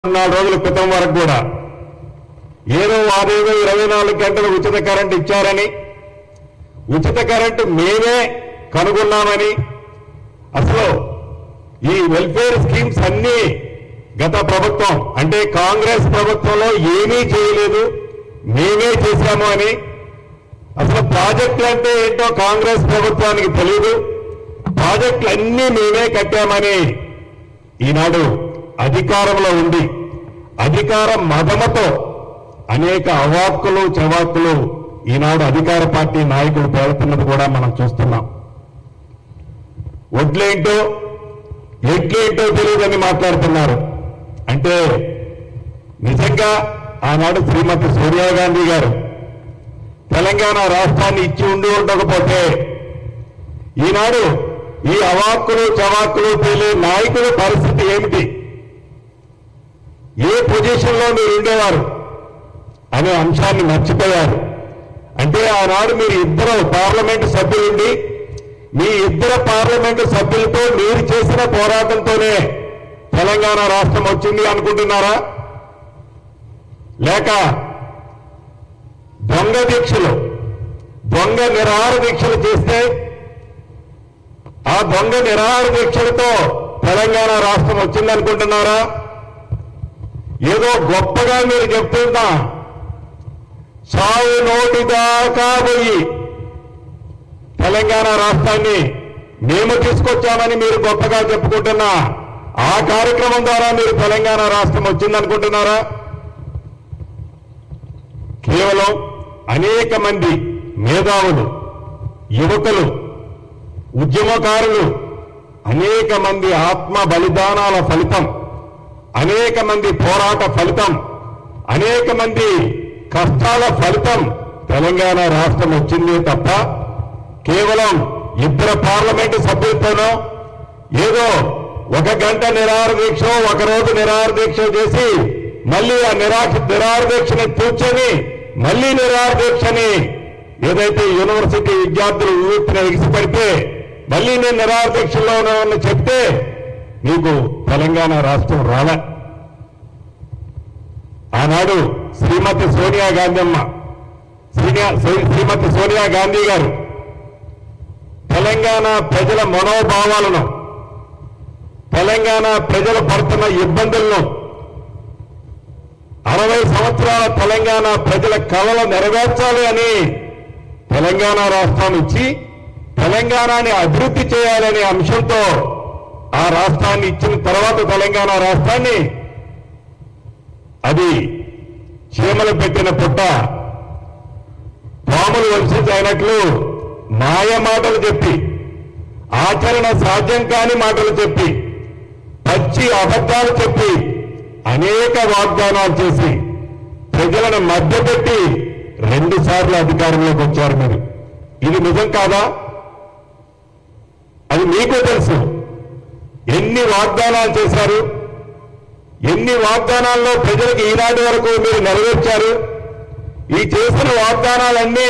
నాలుగు రోజుల క్రితం వరకు కూడా ఏదో వారేదో ఇరవై నాలుగు గంటలు ఉచిత కరెంట్ ఇచ్చారని ఉచిత కరెంటు మేమే కనుగొన్నామని అసలు ఈ వెల్ఫేర్ స్కీమ్స్ అన్ని గత ప్రభుత్వం అంటే కాంగ్రెస్ ప్రభుత్వంలో ఏమీ చేయలేదు మేమే చేశాము అని అసలు ప్రాజెక్టులు అంటే ఏంటో కాంగ్రెస్ ప్రభుత్వానికి తెలియదు ప్రాజెక్టులు అన్నీ మేమే కట్టామని ఈనాడు అధికారంలో ఉండి అధికార మదమతో అనేక అవాక్కులు చవాక్కులు ఈనాడు అధికార పార్టీ నాయకులు పేరుతున్నది కూడా మనం చూస్తున్నాం వడ్లేంటో ఎడ్లేంటో తెలియదని మాట్లాడుతున్నారు అంటే నిజంగా ఆనాడు శ్రీమతి సోనియా గాంధీ గారు తెలంగాణ రాష్ట్రాన్ని ఇచ్చి ఉండి ఉండకపోతే ఈనాడు ఈ అవాక్కులు చవాక్కులు తెలియ నాయకుల పరిస్థితి ఏమిటి ఏ పొజిషన్ లో మీరు ఉండేవారు అనే అంశాన్ని మర్చిపోయారు అంటే ఆనాడు మీరు ఇద్దరు పార్లమెంటు సభ్యులుండి మీ ఇద్దరు పార్లమెంటు సభ్యులతో మీరు చేసిన పోరాటంతోనే తెలంగాణ రాష్ట్రం వచ్చింది అనుకుంటున్నారా లేక దొంగ దీక్షలు దొంగ నిరాహార దీక్షలు చేస్తే ఆ దొంగ నిరాహార దీక్షలతో తెలంగాణ రాష్ట్రం వచ్చిందనుకుంటున్నారా ఏదో గొప్పగా మీరు చెప్తున్నా సావు నోటి దాకా పోయి తెలంగాణ రాష్ట్రాన్ని మేము తీసుకొచ్చామని మీరు గొప్పగా చెప్పుకుంటున్నా ఆ కార్యక్రమం ద్వారా మీరు తెలంగాణ రాష్ట్రం వచ్చిందనుకుంటున్నారా కేవలం అనేక మంది మేధావులు యువకులు ఉద్యమకారులు అనేక మంది ఆత్మ బలిదానాల ఫలితం అనేక మంది పోరాట ఫలితం అనేక మంది కష్టాల ఫలితం తెలంగాణ రాష్ట్రం వచ్చిందే తప్ప కేవలం ఇద్దరు పార్లమెంటు సభ్యులతోనో ఏదో ఒక గంట నిరాహార దీక్ష ఒక రోజు నిరాహార దీక్ష చేసి మళ్ళీ ఆ నిరాక్ష నిరాహార దీక్షని కూర్చొని మళ్ళీ నిరాహార దీక్షని ఏదైతే యూనివర్సిటీ విద్యార్థులు ఊపిన ఎగిసిపడితే మళ్ళీ నేను నిరాహార దీక్షలో ఉన్నానని చెప్తే నీకు తెలంగాణ రాష్ట్రం రాలే ఆనాడు శ్రీమతి సోనియా గాంధీ అమ్మ శ్రీనియా- శ్రీ- శ్రీమతి సోనియా గాంధీ గారు తెలంగాణ ప్రజల మనోభావాలను తెలంగాణ ప్రజలు పడుతున్న ఇబ్బందులను అరవై సంవత్సరాల తెలంగాణ ప్రజల కళలు నెరవేర్చాలి అని తెలంగాణ రాష్ట్రం ఇచ్చి తెలంగాణని అభివృద్ధి చేయాలనే అంశంతో ఆ రాష్ట్రాన్ని ఇచ్చిన తర్వాత తెలంగాణ రాష్ట్రాన్ని అది చీమలు పెట్టిన పుట్ట పాములు వంశించి అయినట్లు మాయ మాటలు చెప్పి ఆచరణ సాధ్యం కాని మాటలు చెప్పి పచ్చి అబద్ధాలు చెప్పి అనేక వాగ్దానాలు చేసి ప్రజలను మధ్యపెట్టి రెండు సార్లు అధికారంలోకి వచ్చారు మీరు ఇది నిజం కాదా అది మీకు తెలుసు ఎన్ని వాగ్దానాలు చేశారు ఎన్ని వాగ్దానాల్లో ప్రజలకు ఈనాటి వరకు మీరు నెరవేర్చారు ఈ చేసిన వాగ్దానాలన్నీ